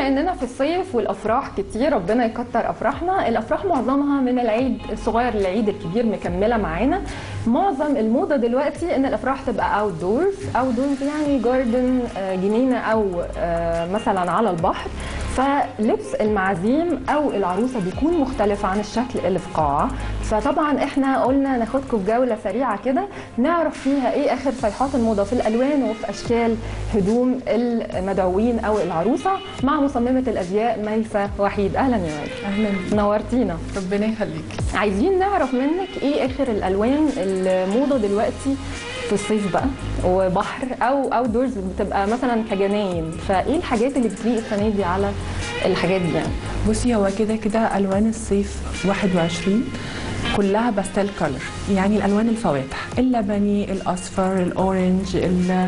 اننا في الصيف والافراح كتير ربنا يكتر افراحنا الافراح معظمها من العيد الصغير للعيد الكبير مكمله معانا معظم الموضه دلوقتي ان الافراح تبقى اوت دورز اوت دورز يعني جاردن جنينه او آه، مثلا على البحر فلبس المعازيم او العروسه بيكون مختلف عن الشكل اللي في قاعه فطبعا احنا قلنا ناخدكم في جوله سريعه كده نعرف فيها ايه اخر صيحات الموضه في الالوان وفي اشكال هدوم المدعوين او العروسه مع مصممه الازياء ميسه وحيد اهلا يا ميسه اهلا نورتينا ربنا يخليك عايزين نعرف منك ايه اخر الالوان الموضه دلوقتي في الصيف بقى وبحر او او دورز بتبقى مثلا كجناين فايه الحاجات اللي بتليق السنه دي على الحاجات دي يعني بصي هو كده كده الوان الصيف 21 كلها باستيل كولر يعني الالوان الفواتح اللبني الاصفر الاورنج ال-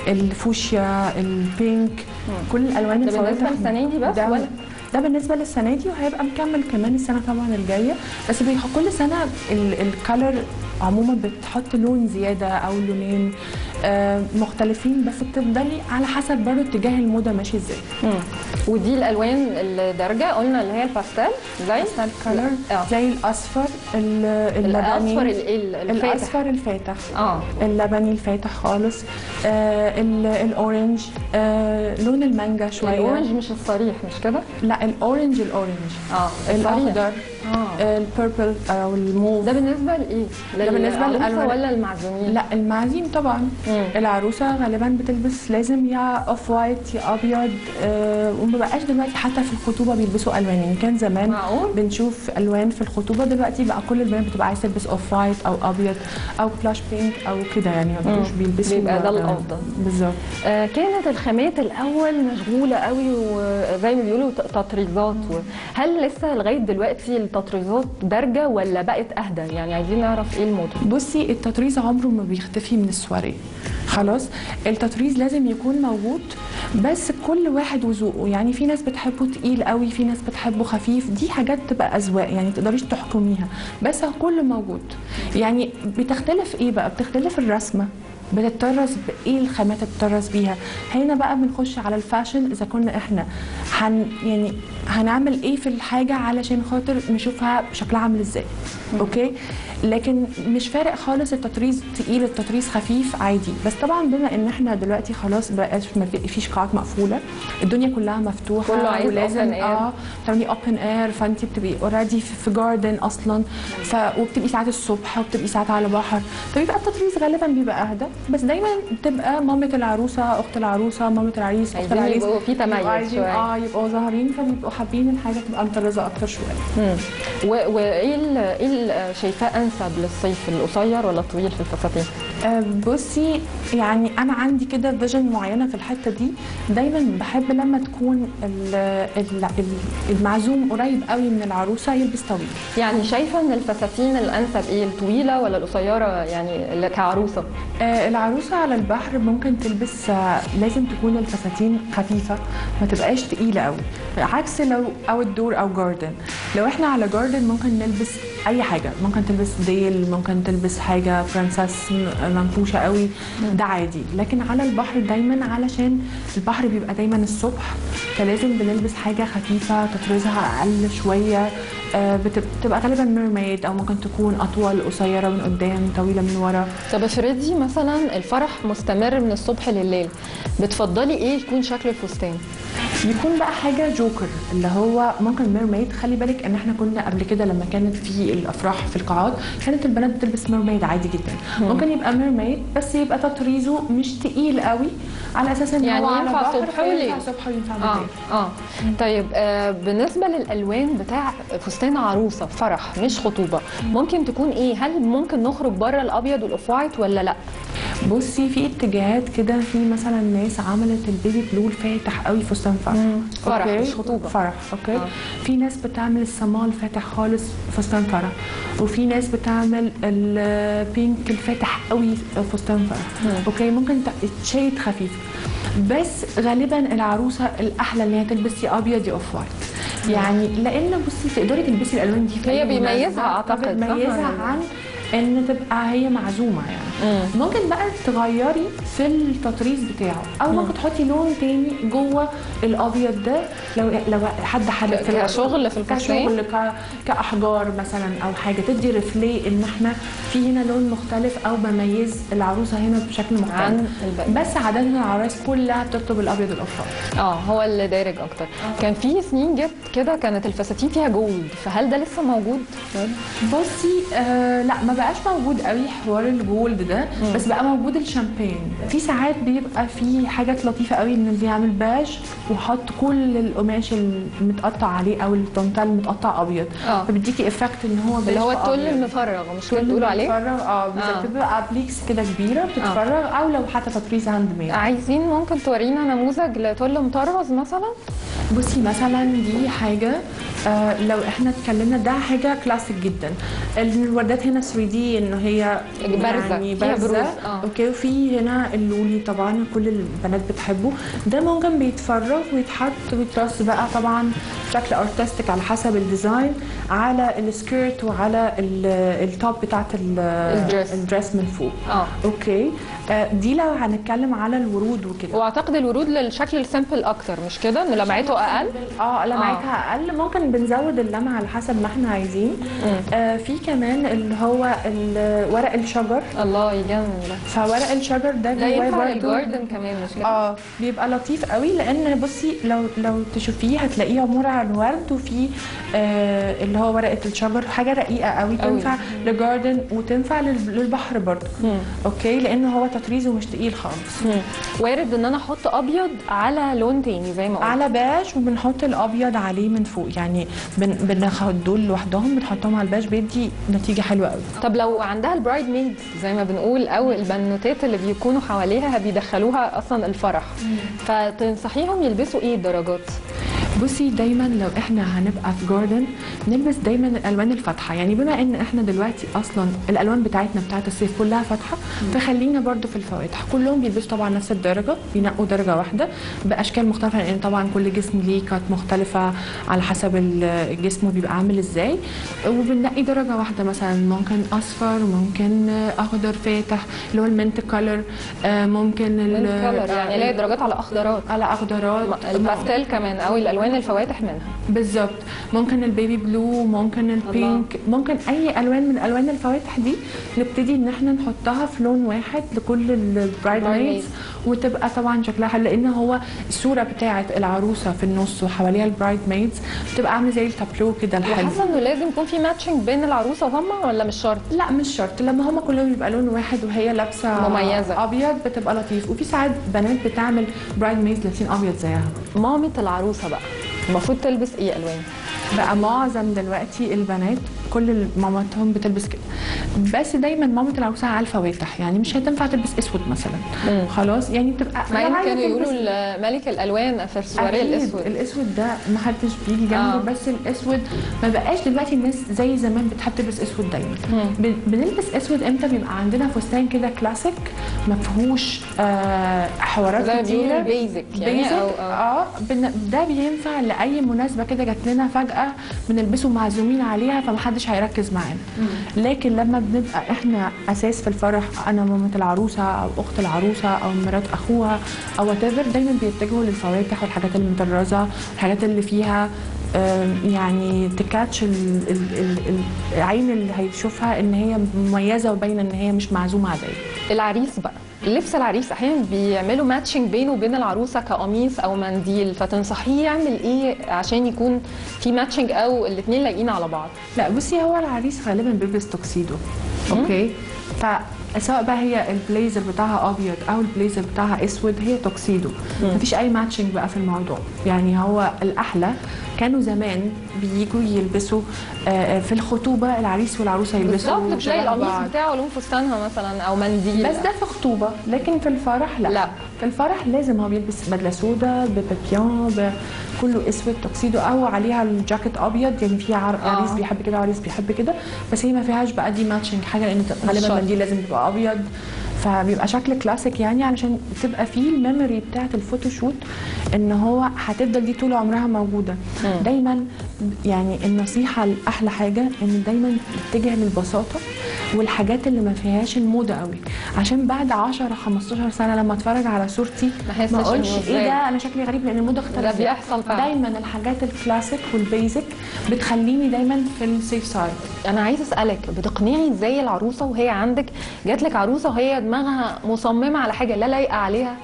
الفوشيا البينك كل الالوان ده الفواتح بالنسبه للسنه دي بس ده ولا ده بالنسبه للسنه دي وهيبقى مكمل كمان السنه طبعا الجايه بس بيح- كل سنه الكالر عموما بتحط لون زياده او لونين آه، مختلفين بس بتفضلي على حسب برضه اتجاه الموضه ماشي ازاي مم. ودي الالوان الدارجه قلنا اللي هي الباستيل زي باستيل كولر اه زي الاصفر ال- الاصفر اللبني ال- ال- الفاتح الاصفر الفاتح اه اللبني الفاتح خالص آه ال- الاورنج آه لون المانجا شويه الاورنج مش الصريح مش كده؟ لا الاورنج الاورنج اه الصريح. الاخضر اه البيربل او الموف ده بالنسبه لايه؟ ده بالنسبة للعروسة للألوان. ولا المعزومين؟ لا المعازيم طبعا مم. العروسه غالبا بتلبس لازم يا اوف وايت يا ابيض آه وما بقاش دلوقتي حتى في الخطوبه بيلبسوا الوان يعني كان زمان معقول؟ بنشوف الوان في الخطوبه دلوقتي بقى كل البنات بتبقى عايزه تلبس اوف وايت او ابيض او بلاش بينك او كده يعني ما بقوش مم. بيلبسوا بيبقى ده آه، الأفضل. بالظبط آه كانت الخامات الاول مشغوله قوي وزي ما بيقولوا ت- تطريزات و... هل لسه لغايه دلوقتي التطريزات دارجه ولا بقت اهدى؟ يعني عايزين نعرف ايه الموضوع. بصي التطريز عمره ما بيختفي من السواريه خلاص التطريز لازم يكون موجود بس كل واحد وذوقه يعني في ناس بتحبه تقيل قوي في ناس بتحبه خفيف دي حاجات تبقى اذواق يعني تقدريش تحكميها بس هو كله موجود يعني بتختلف ايه بقى بتختلف الرسمه بتتطرز بايه الخامات اللي بتطرز بيها هنا بقى بنخش على الفاشن اذا كنا احنا هن يعني هنعمل ايه في الحاجه علشان خاطر نشوفها شكلها عامل ازاي اوكي لكن مش فارق خالص التطريز تقيل التطريز خفيف عادي بس طبعا بما ان احنا دلوقتي خلاص بقاش ما في- فيش قاعات مقفوله الدنيا كلها مفتوحه كله عايز ولازم open air. اه تعملي اوبن اير فانت بتبقي اوريدي في جاردن اصلا ف وبتبقي ساعات الصبح وبتبقي ساعات على بحر فبيبقى التطريز غالبا بيبقى اهدى بس دايما بتبقى مامه العروسه اخت العروسه مامه العريس اخت عايزين العريس يبقوا في تميز يبقوا عايزين شوية. اه يبقوا ظاهرين فبيبقوا حابين الحاجه تبقى مطرزه اكتر شويه مم. و- وايه ال- ايه ال- شايفاه انسب للصيف القصير ولا الطويل في الفساتين؟ آه، بصي يعني انا عندي كده فيجن معينه في الحته دي دايما بحب لما تكون ال- ال- ال- المعزوم قريب قوي من العروسه يلبس طويل يعني شايفه ان الفساتين الانسب ايه الطويله ولا القصيره يعني اللي كعروسه؟ آه، العروسه على البحر ممكن تلبس آه، لازم تكون الفساتين خفيفه ما تبقاش تقيله قوي عكس لو او الدور او جاردن لو احنا على جاردن ممكن نلبس اي حاجه ممكن تلبس ديل ممكن تلبس حاجه برنسس م- منفوشه قوي ده عادي لكن على البحر دايما علشان البحر بيبقى دايما الصبح فلازم بنلبس حاجه خفيفه تطريزها اقل شويه آه، بتب- بتبقى غالبا ميرميد او ممكن تكون اطول قصيره من قدام طويله من ورا طب افرضي مثلا الفرح مستمر من الصبح لليل بتفضلي ايه يكون شكل الفستان؟ يكون بقى حاجه جوكر اللي هو ممكن ميرميد خلي بالك ان احنا كنا قبل كده لما كانت في الافراح في القاعات كانت البنات بتلبس ميرميد عادي جدا ممكن يبقى ميرميد بس يبقى تطريزه مش تقيل قوي على اساس ان يعني هو على ينفع بحر صبح وليل. ينفع صبح وينفع اه بالليل اه طيب آه بالنسبه للالوان بتاع فستان عروسه فرح مش خطوبه ممكن تكون ايه هل ممكن نخرج بره الابيض والاوف وايت ولا لا بصي في اتجاهات كده في مثلا ناس عملت البيبي بلو الفاتح قوي فستان فرح فرح، أوكي؟ مش خطوبة. فرح اوكي آه. آه. في ناس بتعمل الصمال فاتح خالص فستان فرح وفي ناس بتعمل البينك الفاتح قوي فستان فرح اوكي ممكن ت- تشيد خفيف بس غالبا العروسه الاحلى ان هي تلبس يا ابيض يا اوف وايت يعني لان بصي تقدري تلبسي الالوان دي في هي أي بيميزها مناسبة. أعتقد، صح بيميزها ولا عن ان تبقى هي معزومه يعني مم. ممكن بقى تغيري في التطريز بتاعه او ممكن تحطي لون تاني جوه الابيض ده لو لو حد حابب في الوقت. كشغل في الفستان؟ كشغل ك... كاحجار مثلا او حاجه تدي ريفلي ان احنا في هنا لون مختلف او بميز العروسه هنا بشكل مختلف عن الباقي. بس عاده العرايس كلها بتطلب الابيض الافراح اه هو اللي دارج اكتر كان في سنين جت كده كانت الفساتين فيها جولد فهل ده لسه موجود بصي آه لا ما بقاش موجود قوي حوار الجولد ده بس بقى موجود الشامبين في ساعات بيبقى في حاجات لطيفه قوي ان بيعمل باج وحط كل القماش المتقطع عليه او التونتال المتقطع ابيض اه. فبيديكي افكت ان هو اللي هو باج التل أبيض. المفرغ مش كده كل بتقولوا عليه بتتفرغ اه آه. بالظبط بتبقى بليكس كده كبيره بتتفرغ او لو حتى تطريز هاند ميد عايزين ممكن تورينا نموذج لتل مطرز مثلا بصي مثلا دي حاجه آه لو احنا اتكلمنا ده حاجه كلاسيك جدا إن الوردات هنا 3 دي ان هي بارزة، يعني فيها بارزه بروز، آه. اوكي وفي هنا اللولي طبعا كل البنات بتحبه ده ممكن بيتفرغ ويتحط ويترص بقى طبعا بشكل ارتستيك على حسب الديزاين على السكيرت وعلى ال- التوب بتاعت ال- الدريس. الدريس من فوق اه اوكي آه دي لو هنتكلم على الورود وكده واعتقد الورود للشكل السيمبل اكتر مش كده ان لمعته اقل اه لمعتها اقل ممكن بنزود اللمعه على حسب ما احنا عايزين آه في كمان اللي هو ال- ورق الشجر الله يجنن ده فورق الشجر ده ده جواه ينفع برضه للجاردن كمان مش كده اه بيبقى لطيف قوي لان بصي لو لو تشوفيه هتلاقيه عباره عن ورد وفي آه اللي هو ورقه الشجر حاجه رقيقه قوي قوي. تنفع لجاردن وتنفع لل- للبحر برضه مم. اوكي لان هو تطريزه مش تقيل خالص مم. وارد ان انا احط ابيض على لون تاني زي ما قلت على باج وبنحط الابيض عليه من فوق يعني بن بناخد دول لوحدهم بنحطهم على الباج بيدي نتيجه حلوه قوي طب لو عندها البرايد ميد زي ما بنقول او البنوتات اللي بيكونوا حواليها بيدخلوها اصلا الفرح فتنصحيهم يلبسوا ايه الدرجات بصي دايما لو احنا هنبقى في جاردن نلبس دايما الالوان الفاتحه يعني بما ان احنا دلوقتي اصلا الالوان بتاعتنا بتاعت الصيف كلها فاتحه فخلينا برضو في الفواتح كلهم بيلبسوا طبعا نفس الدرجه بينقوا درجه واحده باشكال مختلفه لان طبعا كل جسم ليه كات مختلفه على حسب ال- الجسم بيبقى عامل ازاي وبننقي درجه واحده مثلا ممكن اصفر ممكن اخضر فاتح اللي هو المنت كولر ممكن ال- الكلر يعني اللي هي درجات على اخضرات على اخضرات الباستيل كمان او الالوان الفواتح منها بالظبط ممكن البيبي بلو ممكن البينك ممكن اي الوان من الوان الفواتح دي نبتدي ان احنا نحطها في لون واحد لكل البرايد ميدز bridesmaids. وتبقى طبعا شكلها حلو لان هو الصوره بتاعه العروسه في النص وحواليها البرايد ميدز بتبقى عامله زي التابلو كده الحلو وحاسه انه لازم يكون في ماتشنج بين العروسه وهم ولا مش شرط لا مش شرط لما هما كلهم يبقى لون واحد وهي لابسه مميزة. ابيض بتبقى لطيف وفي ساعات بنات بتعمل برايد ميدز لابسين ابيض زيها مامة العروسه بقى المفروض تلبس ايه الوان بقى معظم دلوقتي البنات كل مامتهم بتلبس كده بس دايما مامة العروسه على الفواتح يعني مش هتنفع تلبس اسود مثلا مم. خلاص يعني بتبقى مع لو ان عايزة كانوا يقولوا تلبس- ال- ملك الالوان في السواري أكيد الاسود الاسود ده ما حدش بيجي جنبه آه. آه. بس الاسود ما بقاش دلوقتي الناس زي زمان بتحب تلبس اسود دايما مم. بن- بنلبس اسود امتى بيبقى عندنا فستان كده كلاسيك ما فيهوش آه حوارات زي ما بيقولوا كتيره البيزك يعني بيزك او, أو اه بن- ده بينفع لاي مناسبه كده جات لنا فجاه بنلبسه معزومين عليها فمحدش هيركز معانا لكن لما بنبقى احنا اساس في الفرح انا مامة العروسه او اخت العروسه او مرات اخوها او وات دايما بيتجهوا للفواتح والحاجات المطرزه الحاجات اللي فيها آم، يعني تكاتش ال- ال- ال- العين اللي هيشوفها ان هي مميزه وباينه ان هي مش معزومه عاديه العريس بقى لبس العريس احيانا بيعملوا ماتشنج بينه وبين العروسه كقميص او منديل فتنصحيه يعمل ايه عشان يكون في ماتشنج او الاثنين لايقين على بعض لا بصي هو العريس غالبا بيلبس توكسيدو اوكي فسواء بقى هي البليزر بتاعها ابيض او البليزر بتاعها اسود هي توكسيدو مفيش اي ماتشنج بقى في الموضوع يعني هو الاحلى كانوا زمان بييجوا يلبسوا آه، آه، في الخطوبه العريس والعروسه يلبسوا بالظبط تلاقي شبه القميص بعض. بتاعه لون فستانها مثلا او منديل بس ده في خطوبه لكن في الفرح لا, لا. في الفرح لازم هو بيلبس بدله سودا ببابيون كله اسود توكسيدو او عليها الجاكيت ابيض يعني في عر... آه. عريس بيحب كده وعريس بيحب كده بس هي ما فيهاش بقى دي ماتشنج حاجه لان غالبا شرط. المنديل لازم يبقى ابيض فبيبقى شكل كلاسيك يعني علشان تبقى فيه الميموري بتاعت الفوتوشوت ان هو هتفضل دي طول عمرها موجوده مم. دايما يعني النصيحه الاحلى حاجه ان دايما نتجه للبساطه والحاجات اللي ما فيهاش الموضه قوي عشان بعد 10 15 سنه لما اتفرج على صورتي ما أحسش ما إنه اقولش إزاي. ايه ده انا شكلي غريب لان الموضه اختلفت ده بيحصل فعلا. دايما الحاجات الكلاسيك والبيزك بتخليني دايما في السيف سايد انا عايزه اسالك بتقنعي ازاي العروسه وهي عندك جات لك عروسه وهي دماغها مصممه على حاجه لا لايقه عليها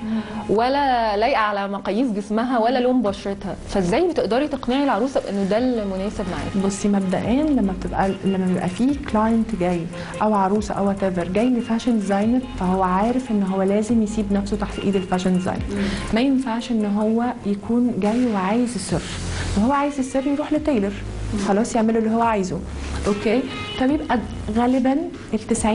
ولا لايقه على مقاييس جسمها ولا لون بشرتها فازاي بتقدري تقنعي العروسه بانه ده المناسب معاكي بصي مبدئيا لما بتبقى لما بيبقى فيه كلاينت جاي او عروسه او وات جاي لفاشن ديزاينر فهو عارف ان هو لازم يسيب نفسه تحت ايد الفاشن ديزاينر ما ينفعش ان هو يكون جاي وعايز السر لو هو عايز السر يروح لتايلر خلاص يعمل اللي هو عايزه اوكي فبيبقى غالبا ال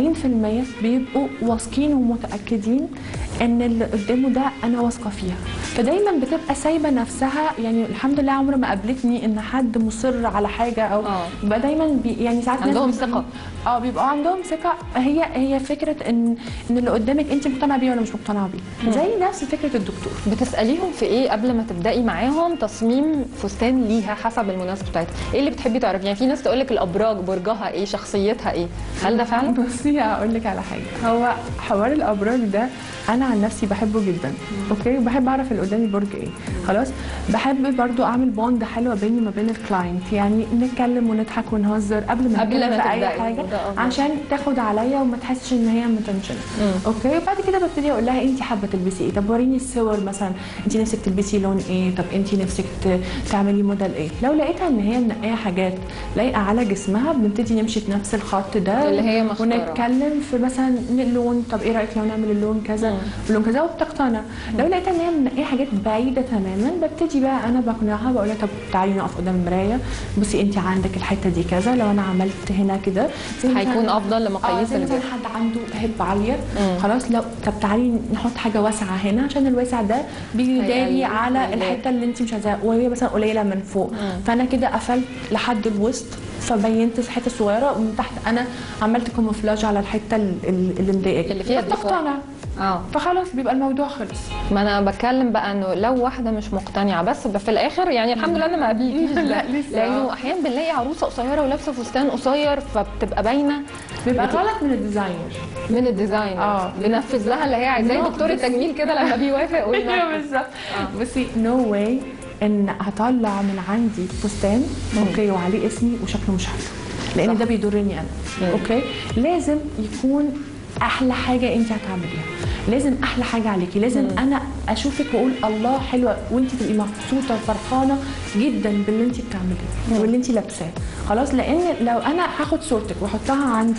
90% بيبقوا واثقين ومتاكدين ان اللي قدامه ده انا واثقه فيها فدايما بتبقى سايبه نفسها يعني الحمد لله عمر ما قابلتني ان حد مصر على حاجه او آه. بيبقى دايما بي يعني ساعات ناس عندهم بتبقى- ثقة. اه بيبقى عندهم ثقه هي هي فكره ان ان اللي قدامك انت مقتنعه بيه ولا مش مقتنعه بيه زي نفس فكره الدكتور بتساليهم في ايه قبل ما تبداي معاهم تصميم فستان ليها حسب المناسبه بتاعتها ايه اللي بتحبي تعرفي يعني في ناس تقول لك الابراج برجها ايه شخصيتها ايه هل ده فعلا بصي هقول لك على حاجه هو حوار الابراج ده انا عن نفسي بحبه جدا اوكي وبحب اعرف اللي قدامي برج ايه خلاص بحب برضو اعمل بوند حلوه بيني وما بين الكلاينت يعني نتكلم ونضحك ونهزر قبل ما قبل نتكلم ما في اي تبدأي. حاجه وده أفضل. عشان تاخد عليا وما تحسش ان هي متنشنه اوكي وبعد كده ببتدي اقول لها انت حابه تلبسي ايه طب وريني الصور مثلا انت نفسك تلبسي لون ايه طب انت نفسك ت- تعملي موديل ايه لو لقيتها ان هي منقيه حاجات لايقه على جسمها بنبتدي نمشي في نفس الخط ده اللي هي مختارة. ونتكلم في مثلا اللون طب ايه رايك لو نعمل اللون كذا اللون كذا وبتقتنع لو لقيتها ان هي منقيه حاجات بعيده تماما ببتدي بقى انا بقنعها بقول لها طب تعالي نقف قدام المرايه بصي انت عندك الحته دي كذا لو انا عملت هنا كده زي مثلاً- هيكون افضل اه لمقاييس زي مثلا البيت حد عنده هب عاليه مم. خلاص لو طب تعالي نحط حاجه واسعه هنا عشان الواسع ده بيداري هيقلل- على هيقلل. الحته اللي انت مش عايزاها وهي مثلا قليله من فوق مم. فانا كده قفلت لحد الوسط فبينت الحته الصغيره ومن تحت انا عملت كوموفلاج على الحته ال- ال- اللي مضايقاك اللي فيها الديفو. بتقتنع اه فخلاص بيبقى الموضوع خلص ما انا بتكلم بقى انه لو واحده مش مقتنعه بس في الاخر يعني الحمد لله انا ما قابلتيش ده. لا، لسه. لانه احيانا بنلاقي عروسه قصيره ولابسه فستان قصير فبتبقى باينه بيبقى بت- غلط من الديزاينر من الديزاين آه. بنفذ لها اللي هي عايزاه لا، دكتور بس- التجميل كده لما بيوافق ايوه وينفذ. بالظبط بصي نو واي ان هطلع من عندي فستان اوكي وعليه اسمي وشكله مش حلو لان صح. ده بيضرني انا مم. اوكي لازم يكون احلى حاجه انت هتعمليها لازم احلى حاجه عليكي لازم مم. انا اشوفك واقول الله حلوه وانت تبقي مبسوطه وفرحانه جدا باللي انت بتعمليه واللي انت لابساه خلاص لان لو انا هاخد صورتك واحطها عندي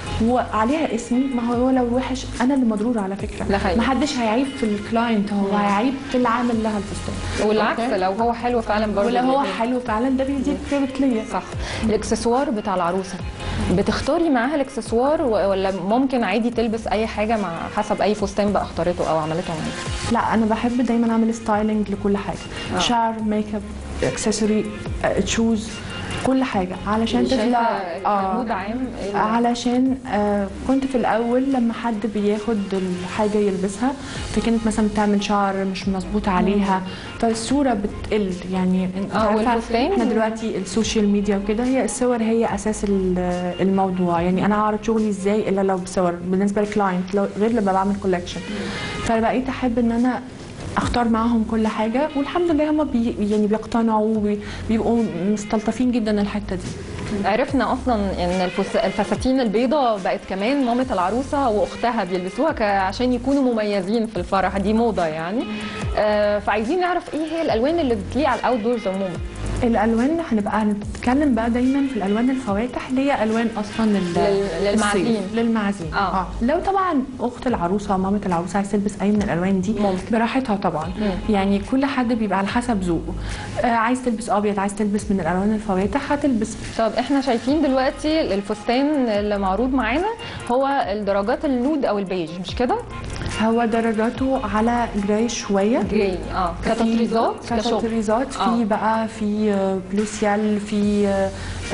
وعليها اسمي ما هو لو وحش انا اللي مضروره على فكره ده حقيقي. ما حدش هيعيب في الكلاينت هو هيعيب في اللي عامل لها الفستان والعكس أوكي؟ لو هو حلو فعلا برضه ولو هو بيدي. حلو فعلا ده بيديك كريدت ليا صح الاكسسوار بتاع العروسه بتختاري معاها الاكسسوار و- ولا ممكن عادي تلبس اي حاجه مع حسب اي فستان بقى اختارته او عملته معاها لا انا بحب دايما اعمل ستايلنج لكل حاجه آه. شعر ميك اب اكسسوري تشوز كل حاجه علشان تطلع كمود عام إيه اللي- علشان آه كنت في الاول لما حد بياخد الحاجه يلبسها فكانت مثلا بتعمل شعر مش مظبوط عليها فالصوره بتقل يعني انت آه، عارفه والفستان؟ احنا دلوقتي السوشيال ميديا وكده هي الصور هي اساس ال- الموضوع يعني انا اعرض شغلي ازاي الا لو بصور بالنسبه للكلاينت لو غير لما بعمل كولكشن فبقيت احب ان انا اختار معاهم كل حاجه والحمد لله هم بي يعني بيقتنعوا وبيبقوا مستلطفين جدا الحته دي عرفنا اصلا ان الفس... الفساتين البيضاء بقت كمان مامة العروسه واختها بيلبسوها ك... عشان يكونوا مميزين في الفرح دي موضه يعني آه فعايزين نعرف ايه هي الالوان اللي بتليق على الاوت دورز عموما الالوان هنبقى هنتكلم بقى دايما في الالوان الفواتح اللي هي الوان اصلا لل- لل- للمعازيم. الصيف، للمعازيم آه. اه لو طبعا اخت العروسه مامه العروسه عايزه تلبس اي من الالوان دي ممكن. براحتها طبعا مم. يعني كل حد بيبقى على حسب ذوقه آه عايز تلبس ابيض عايز تلبس من الالوان الفواتح هتلبس طب احنا شايفين دلوقتي الفستان اللي معروض معانا هو الدرجات النود او البيج مش كده؟ هو درجاته على جراي شويه جراي اه كتطريزات كشغل كتطريزات آه. في بقى في آه، بلوسيال في آه،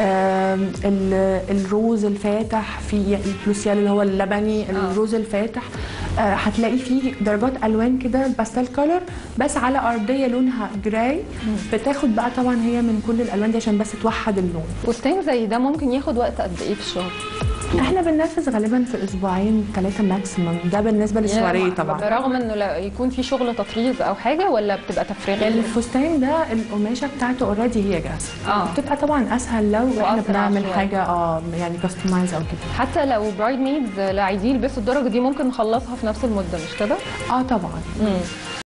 آم، ال- الروز الفاتح في البلوسيال اللي هو اللبني الروز الفاتح آه، هتلاقي فيه درجات الوان كده باستيل كولر بس على ارضيه لونها جراي بتاخد بقى طبعا هي من كل الالوان دي عشان بس توحد اللون فستان زي ده ممكن ياخد وقت قد ايه في الشغل؟ احنا بننفذ غالبا في اسبوعين ثلاثه ماكسيمم ده بالنسبه للسواريه طبعا برغم انه لا يكون في شغل تطريز او حاجه ولا بتبقى تفريغات الفستان ده القماشه بتاعته اوريدي هي جاهزه اه بتبقى طبعا اسهل لو احنا وأسرع بنعمل شوية. حاجه اه يعني كاستمايز او كده حتى لو برايد ميدز لا عايزين يلبسوا الدرجه دي ممكن نخلصها في نفس المده مش كده؟ اه طبعا امم